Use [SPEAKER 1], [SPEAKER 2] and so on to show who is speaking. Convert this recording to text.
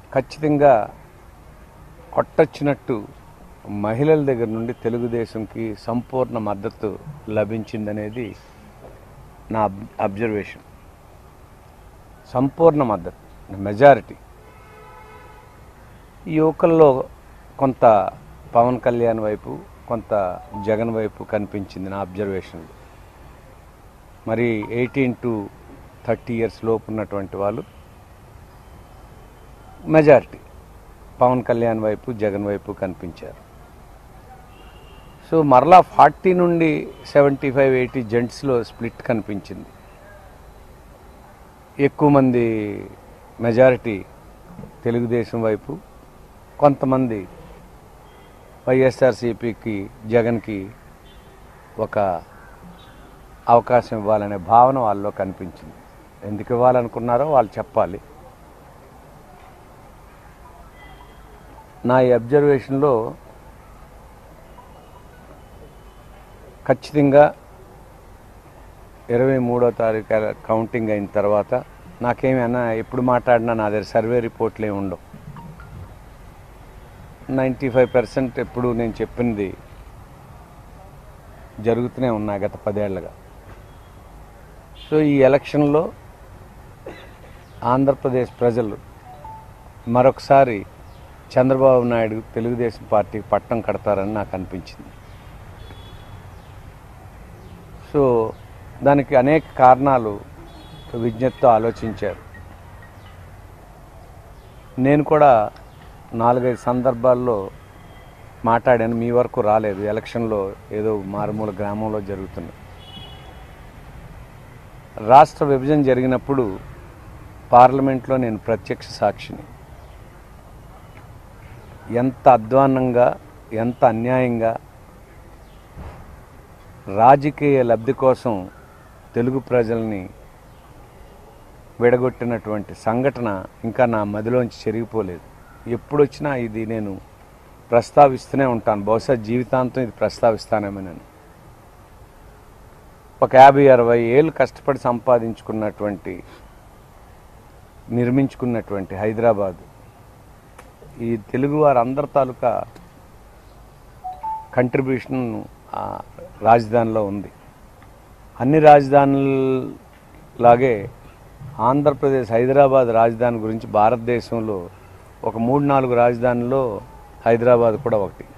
[SPEAKER 1] ఖచ్చితంగా కొట్టొచ్చినట్టు మహిళల దగ్గర నుండి తెలుగుదేశంకి సంపూర్ణ మద్దతు లభించిందనేది నా అబ్- అబ్జర్వేషన్ సంపూర్ణ మద్దతు మెజారిటీ ఈ యువకుల్లో కొంత పవన్ కళ్యాణ్ వైపు కొంత జగన్ వైపు కనిపించింది నా అబ్జర్వేషన్లో మరి ఎయిటీన్ టు థర్టీ ఇయర్స్ లోపు ఉన్నటువంటి వాళ్ళు మెజారిటీ పవన్ కళ్యాణ్ వైపు జగన్ వైపు కనిపించారు సో మరలా ఫార్టీ నుండి సెవెంటీ ఫైవ్ ఎయిటీ జెంట్స్లో స్ప్లిట్ కనిపించింది ఎక్కువ మంది మెజారిటీ తెలుగుదేశం వైపు కొంతమంది వైఎస్ఆర్సీపీకి జగన్కి ఒక అవకాశం ఇవ్వాలనే భావన వాళ్ళలో కనిపించింది ఎందుకు ఇవ్వాలనుకున్నారో వాళ్ళు చెప్పాలి నా ఈ అబ్జర్వేషన్లో ఖచ్చితంగా ఇరవై మూడో తారీఖు కౌంటింగ్ అయిన తర్వాత నాకేమైనా ఎప్పుడు మాట్లాడినా నా దగ్గర సర్వే రిపోర్ట్లు ఏమి ఉండవు నైంటీ ఫైవ్ పర్సెంట్ ఎప్పుడు నేను చెప్పింది జరుగుతూనే ఉన్నాయి గత పదేళ్లుగా సో ఈ ఎలక్షన్లో ఆంధ్రప్రదేశ్ ప్రజలు మరొకసారి చంద్రబాబు నాయుడు తెలుగుదేశం పార్టీకి పట్టం కడతారని నాకు అనిపించింది సో దానికి అనేక కారణాలు విజ్ఞతతో ఆలోచించారు నేను కూడా నాలుగైదు సందర్భాల్లో మాట్లాడాను మీ వరకు రాలేదు ఎలక్షన్లో ఏదో మారుమూల గ్రామంలో జరుగుతుంది రాష్ట్ర విభజన జరిగినప్పుడు పార్లమెంట్లో నేను ప్రత్యక్ష సాక్షిని ఎంత అధ్వాన్నంగా ఎంత అన్యాయంగా రాజకీయ లబ్ధి కోసం తెలుగు ప్రజల్ని విడగొట్టినటువంటి సంఘటన ఇంకా నా మదిలోంచి చెరిగిపోలేదు ఎప్పుడొచ్చినా ఇది నేను ప్రస్తావిస్తూనే ఉంటాను బహుశా జీవితాంతం ఇది ప్రస్తావిస్తానేమో నేను ఒక యాభై అరవై ఏళ్ళు కష్టపడి సంపాదించుకున్నటువంటి నిర్మించుకున్నటువంటి హైదరాబాద్ ఈ తెలుగు వారందరి తాలూకా కంట్రిబ్యూషన్ ఆ రాజధానిలో ఉంది అన్ని రాజధానులాగే ఆంధ్రప్రదేశ్ హైదరాబాద్ రాజధాని గురించి భారతదేశంలో ఒక మూడు నాలుగు రాజధానుల్లో హైదరాబాద్ కూడా ఒకటి